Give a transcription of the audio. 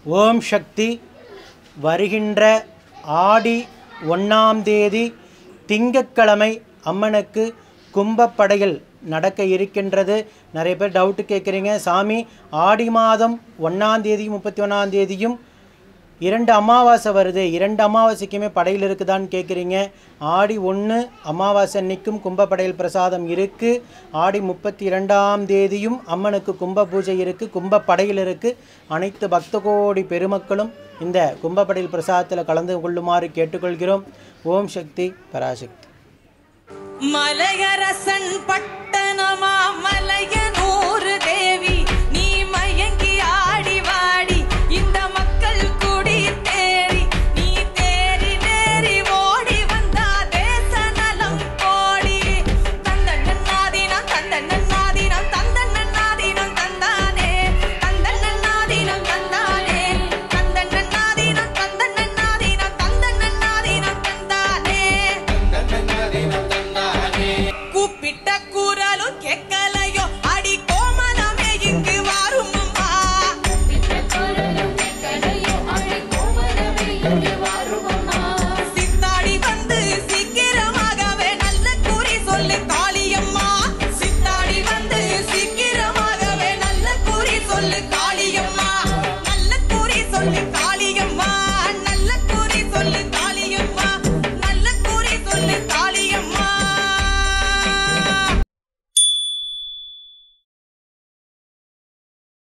ஓம் சக்தி வருகின்ற ஆடி ஒன்றாம் தேதி திங்கட்கிழமை அம்மனுக்கு கும்பப்படையில் நடக்க இருக்கின்றது நிறைய பேர் டவுட்டு கேட்குறீங்க சாமி ஆடி மாதம் ஒன்றாம் தேதியும் முப்பத்தி ஒன்றாம் தேதியும் இரண்டு அமாவாசை வருது இரண்டு அமாவாசைக்குமே படையில் இருக்குதான்னு கேட்குறீங்க ஆடி ஒன்று அமாவாசை அன்னைக்கும் கும்பப்படையில் பிரசாதம் இருக்குது ஆடி முப்பத்தி இரண்டாம் தேதியும் அம்மனுக்கு கும்ப பூஜை இருக்குது கும்பப்படையில் இருக்குது அனைத்து பக்த கோடி பெருமக்களும் இந்த கும்பப்படையில் பிரசாதத்தில் கலந்து கொள்ளுமாறு கேட்டுக்கொள்கிறோம் ஓம் சக்தி பராசக்தி மலையரசன் பட்டணமா மலைய